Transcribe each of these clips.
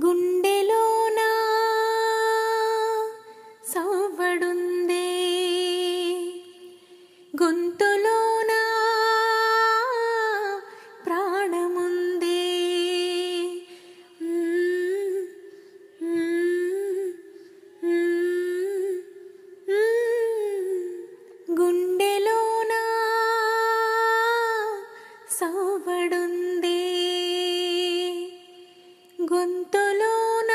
గుండెలోన సవ్వడుందే గొంతులోన ప్రాణముందే మ్మ్, మ్మ్, మ్మ్, మ్మ్. గుండెలోన సవ్వడుందే గొంతులోన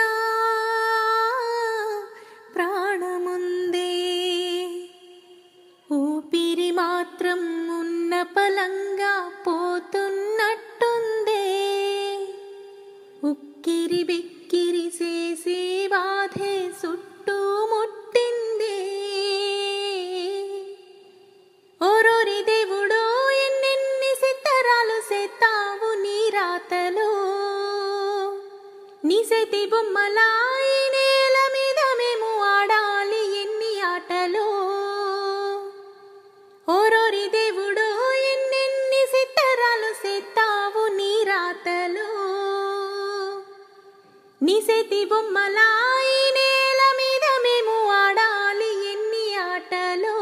ప్రాణముందే ఊపిరి మాత్రం ఉన్న పలంగా పోతున్నట్టుందే ఉక్కిరి బిక్కిరి చేసే బాధే చుట్టూ ముట్టిందే ఓరోరి దేవుడో ఎన్నెన్ని సిత్తరాలు సేతావు నీ రాతలో నీ చేతి బొమ్మలా ఈ నేల మీద మేము ఆడాలి ఎన్ని ఆటలో ఓరోరి దేవుడో ఎన్నెన్ని సిత్తరాలు సేతావు నీ రాతలో నీ చేతి బొమ్మలా ఈ నేల మీద మేము ఆడాలి ఎన్ని ఆటలో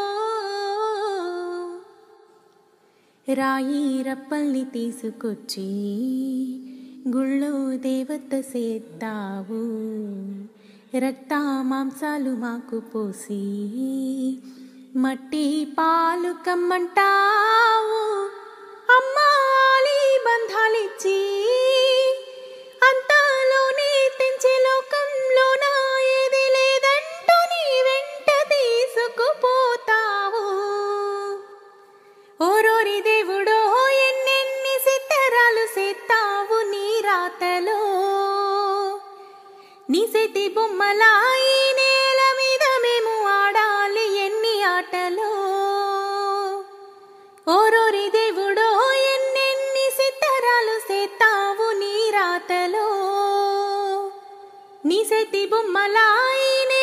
రాయి రప్పల్ని తీసుకొచ్చి గుళ్ళో దేవత సేత్తావు రక్త మాంసాలు మాకు పోసి మట్టి పాలు కమ్మంటావు అమ్మాలి బంధాలిచ్చి అంతలోనే తెంచే లోకంలోన ఏది లేదంటూ నీ వెంట తీసుకుపోతావు ఓరోరి దేవుడో ఎన్నెన్ని సిత్తరాలు సేత్తావు నీ రాతలో నీ చేతి బొమ్మలా ఈ నేల మీద మేము ఆడాలి ఎన్ని ఆటలో ఓరోరి దేవుడో ఎన్నెన్ని సిత్తరాలు సేత్తావు నీ రాతలో నీ చేతి బొమ్మలా ఈ నేల